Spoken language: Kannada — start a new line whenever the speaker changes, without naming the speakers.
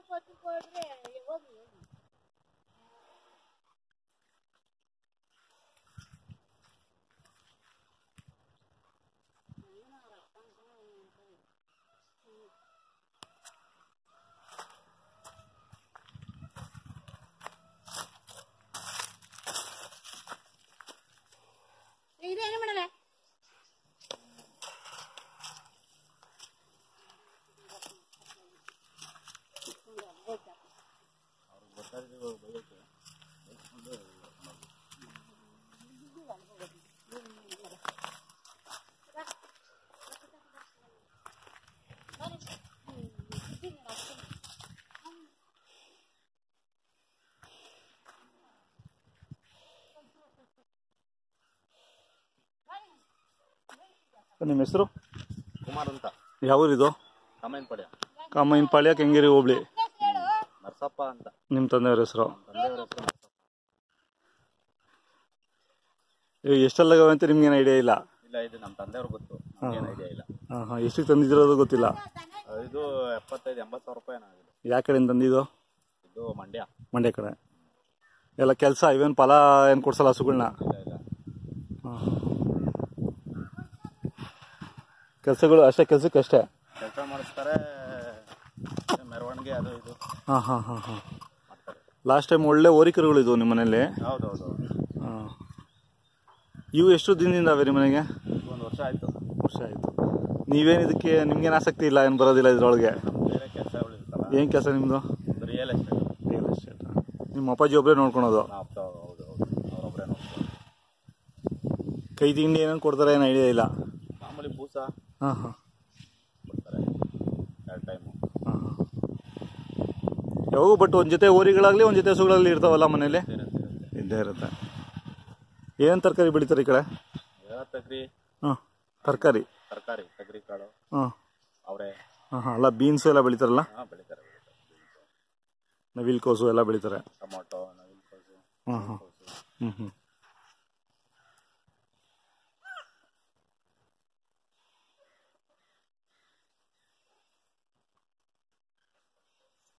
ಕೊಟ್ಟು ಕೊಡ್ರೆ ಹೋಗಿ ಹೋಗಿ ಇದೇನು ಮಾಡಲ್ಲ
ನಿಮ್ಮ ಹೆಸರು
ಕುಮಾರ್ ಅಂತ
ಯಾವೂರಿದು
ಕಮ್ಮೈನ್ಪಡ್ಯ
ಕಾಮೈನಪಾಳ್ಯ ಕೆಂಗೇರಿ ಹೋಬಳಿ
ನರಸಪ್ಪ ಅಂತ
ನಿಮ್ಮ ತಂದೆಯವ್ರ ಹೆಸರು
ತಂದೆಯವರ ಹೆಸರು ನರಸಪ್ಪ
ಇವು ಎಷ್ಟೆಲ್ಲಾಗವೆ ಅಂತ ನಿಮ್ಗೇನು ಐಡಿಯಾ ಇಲ್ಲ
ಇಲ್ಲ ಇದು ನಮ್ಮ ತಂದೆಯವ್ರು ಗೊತ್ತು ನಮ್ಗೇನು ಐಡಿಯಾ ಇಲ್ಲ
ಹಾಂ ಹಾಂ ಎಷ್ಟಕ್ಕೆ ತಂದಿದ್ದಿರೋದು ಗೊತ್ತಿಲ್ಲ
ಅಹ್, ಇದು ಎಪ್ಪತ್ತೈದು ಎಂಬತ್ತು ಸಾವಿರ ರೂಪಾಯಿ ಏನಾಗಿದೆ
ಯಾವ ಕಡೆಯಿಂದ ತಂದಿದ್ದು
ಇದು ಮಂಡ್ಯ
ಮಂಡ್ಯ ಕಡೆ ಎಲ್ಲ ಕೆಲಸ ಇವೇನು ಫಲ ಏನು ಕೊಡ್ಸಲ್ಲ ಹಸುಗಳನ್ನ
ಇಲ್ಲ ಇಲ್ಲ
ಕೆಲಸಗಳು ಅಷ್ಟೇ ಕೆಲಸಕ್ಕೆ ಅಷ್ಟೇ
ಕೆಲಸ ಮಾಡಿಸ್ತಾರೆ ಮೆರವಣಿಗೆ ಅದು ಇದು
ಹಾಂ ಹಾಂ ಹಾಂ ಹಾಂ
ಮಾಡ್ತಾರೆ
ಲಾಸ್ಟ್ ಟೈಮ್ ಒಳ್ಳೆ ಓರಿಕರುಗಳು ಇದ್ವು ನಿಮ್ಮ ಮನೇಲಿ
ಹೌದು ಹೌದು ಹೌದು
ಹಾಂ ಇವು ಎಷ್ಟು ದಿನದಿಂದ ಅವೆ ನಿಮ್ಮ ಮನೆಗೆ
ಒಂದು ವರ್ಷ ಆಯಿತು
ವರ್ಷ ಆಯಿತು ನೀವೇನು ಇದಕ್ಕೆ ನಿಮ್ಗೇನು ಆಸಕ್ತಿ ಇಲ್ಲ ಏನು ಬರೋದಿಲ್ಲ ಇದ್ರೊಳಗೆ
ಬೇರೆ ಕೆಲಸಗಳು ಇರ್ತಲ್ಲ
ಏನು ಕೆಲಸ ನಿಮ್ಮದು
ಒಂದು ರಿಯಲ್ ಎಸ್ಟೇಟ್
ರಿಯಲ್ ಎಸ್ಟೇಟ್ ನಿಮ್ಮ ಅಪ್ಪಾಜಿ ಒಬ್ಬರೇ ನೋಡ್ಕೊಳೋದು
ನಾವು ಹೌದು ಹೌದು ಅವರೊಬ್ಬರೇ ನೋಡ್ತಾರೆ
ಕೈ ತಿಂಡಿ ಏನೇನು ಕೊಡ್ತಾರೆ ಏನು ಐಡಿಯಾ ಇಲ್ಲ
ಮಾಮೂಲಿ ಬೂಸ
ಹಾಂ ಹಾಂ
ಕೊಡ್ತಾರೆ ಎರಡು ಟೈಮು
ಹಾಂ ಹಾಂ ಯಾವಾಗೂ ಬಟ್ ಒಂದು ಜೊತೆ ಓರಿಗಳಾಗಲಿ ಒಂದು ಜೊತೆ ಹಸುಗಳಾಗಲಿ ಇರ್ತಾವಲ್ಲ ಮನೇಲಿ
ಇರುತ್ತೆ ಇರುತ್ತೆ
ಇದ್ದೇ ಇರುತ್ತೆ ಏನು ತರಕಾರಿ ಬೆಳಿತಾರೆ ಈ ಕಡೆ
ಎಲ್ಲ ತಗ್ರಿ
ಹಾಂ ತರಕಾರಿ
ತರಕಾರಿ ತಗರಿ ಕಾಳು
ಹಾಂ
ಅವರೇ
ಹಾಂ ಹಾಂ ಅಲ್ಲ ಬೀನ್ಸು ಎಲ್ಲ ಬೆಳಿತಾರಲ್ಲ
ಹಾಂ ಬೆಳಿತಾರೆ ಬೆಳಿತಾರೆ
ನವಿಲ್ ಕೋಸು ಎಲ್ಲ ಬೆಳಿತಾರೆ
ಟೊಮೊಟೊ ನವಿಲು ಕೋಸು
ಹಾಂ ಹಾಂ ಹ್ಞೂ ಹ್ಞೂ